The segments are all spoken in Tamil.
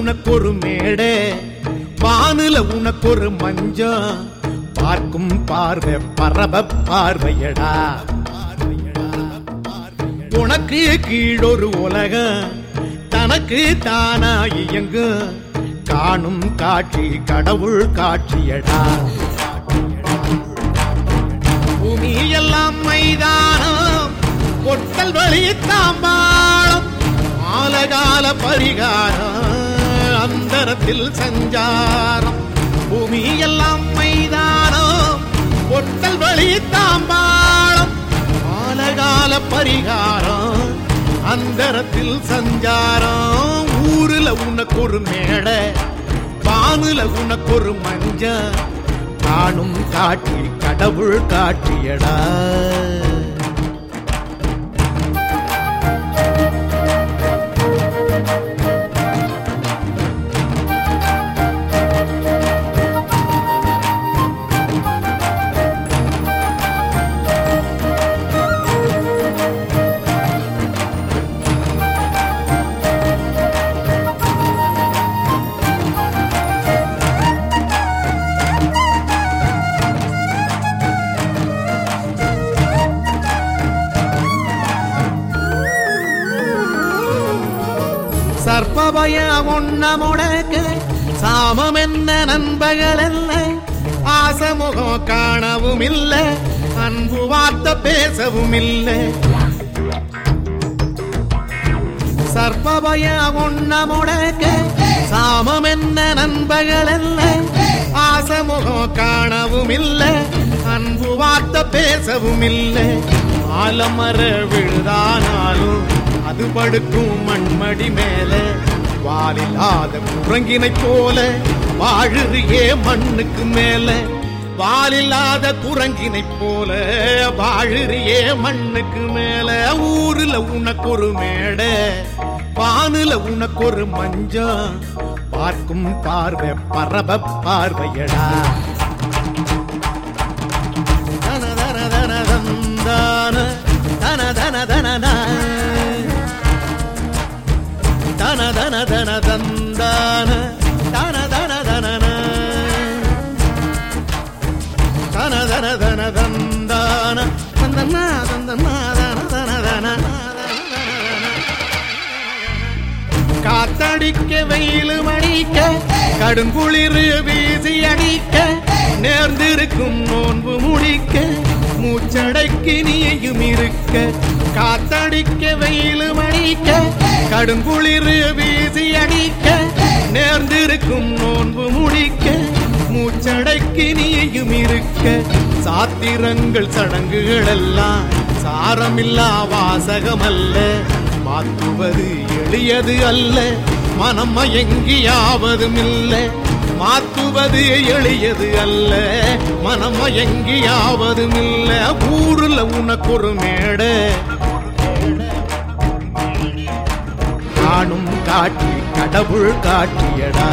உனக்கு ஒரு மேடை வானுல உனக்கு ஒரு மஞ்சம் பார்க்கும் பார்வை பரப பார்வையடா உனக்கு கீழொரு உலகம் தனக்கு தானா இயங்கும் காணும் காட்சி கடவுள் காட்சியடா பூமி எல்லாம் மைதானம் பொட்டல் வழி தாம்பாளம் ஆலகால பரிகாரம் அந்தரத்தில் சஞ்சாரம் பூமி எல்லாம் மைதானம் பொட்டல் வழி தாம்பாளம் ஆலகால பரிகாரம் அந்தரத்தில் சஞ்சாரம் ஊருல உனக்கு ஒரு மேடை வானுல உனக்கு ஒரு மஞ்சள் காணும் காட்சி கடவுள் காட்சியடா சர்ப்பபய ஒன்ன முடக்கு சாமம் என்ன நண்பர்கள் அல்ல ஆசமுகம் காணவும் இல்ல அன்பு வார்த்தை பேசவும் இல்லை சர்ப்பபய ஒன்ன முடக்கு சாமம் என்ன நண்பர்கள் அல்ல ஆசமுகம் காணவும் இல்ல அன்பு வார்த்தை பேசவும் இல்லை ஆலமர விழுதானாலும் அது படுக்கும் மண்மடி மேல வாலில்லாத குரங்கினை போல வாழுறியே மண்ணுக்கு மேல வாலில்லாத குரங்கினை போல வாழுறியே மண்ணுக்கு மேல ஊருல உனக்கு ஒரு மேடை வானுல உனக்கு ஒரு மஞ்சம் பார்க்கும் பார்வை பரப பார்வையடா தன தன தன தந்தான தன தன தன தன தன தன தந்தான தன தன தன தன தன தன தந்தான தந்தனா தந்தனா தன தன தன காத்தடிக்க வெயில் மணிக்க கடுங்குளிர் வீசி அடிக்க நேர்ந்திருக்கும் நோன்பு முடிக்க மூச்சடைக்கு நீயும் இருக்க காத்தடிக்க வெயில் மணிக்க கடுங்குளிர் வீசி அடிக்க நேர்ந்திருக்கும் நோன்பு முடிக்க மூச்சடைக்கு நீயும் இருக்க சாத்திரங்கள் சடங்குகள் எல்லாம் சாரமில்லா வாசகமல்ல மாற்றுவது எளியது அல்ல மனம் மயங்கியாவதும் இல்லை மாற்றுவது எளியது அல்ல மனம் மயங்கியாவதும் இல்லை ஊருல உனக்கு ஒரு மேடை காணும் காட்சி கடவுள் காட்டியடா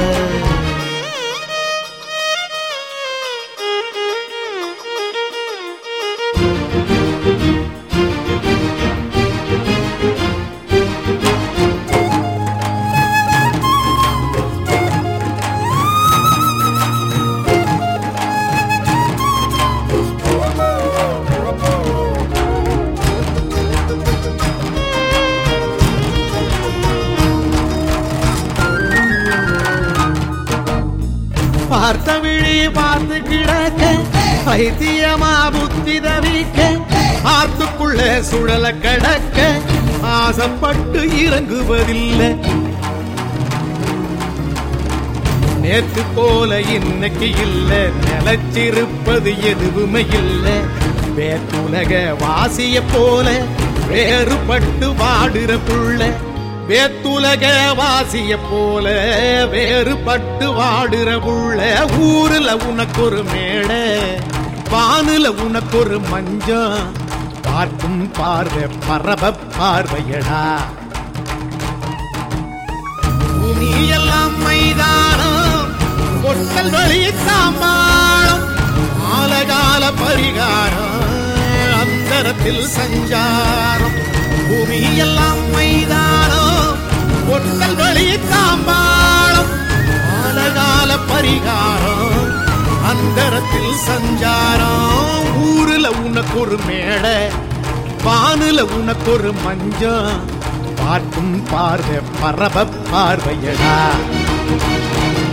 பார்த்த விழி பார்த்து கிடக்க பைத்தியமா புத்தி தவிக்க ஆத்துக்குள்ள சுழல கடக்க ஆசைப்பட்டு இறங்குவதில்லை நேத்து போல இன்னைக்கு இல்ல நிலைச்சிருப்பது எதுவுமே இல்ல வேத்துலக வாசிய போல வேறுபட்டு வாடுற புள்ள வேத்துலக வாசிய போல வேறுபட்டு வாடுற புள்ள ஊருல உனக்கு ஒரு மேடை வானுல உனக்கு ஒரு மஞ்சம் பார்க்கும் பார்வை பரப பார்வையடா பூமி எல்லாம் மைதானம் பொட்டல் வழி தாம்பாளம் ஆலகால பரிகாரம் அந்தரத்தில் சஞ்சாரம் பூமி எல்லாம் மைதானம் பொட்டல் வழி தாம்பாளம் பரிகாரம் அந்தரத்தில் சஞ்சாரம் ஊருல உனக்கு ஒரு மேடை வானுல உனக்கு ஒரு மஞ்சம் பார்க்கும் பார்வை பரப பார்வையடா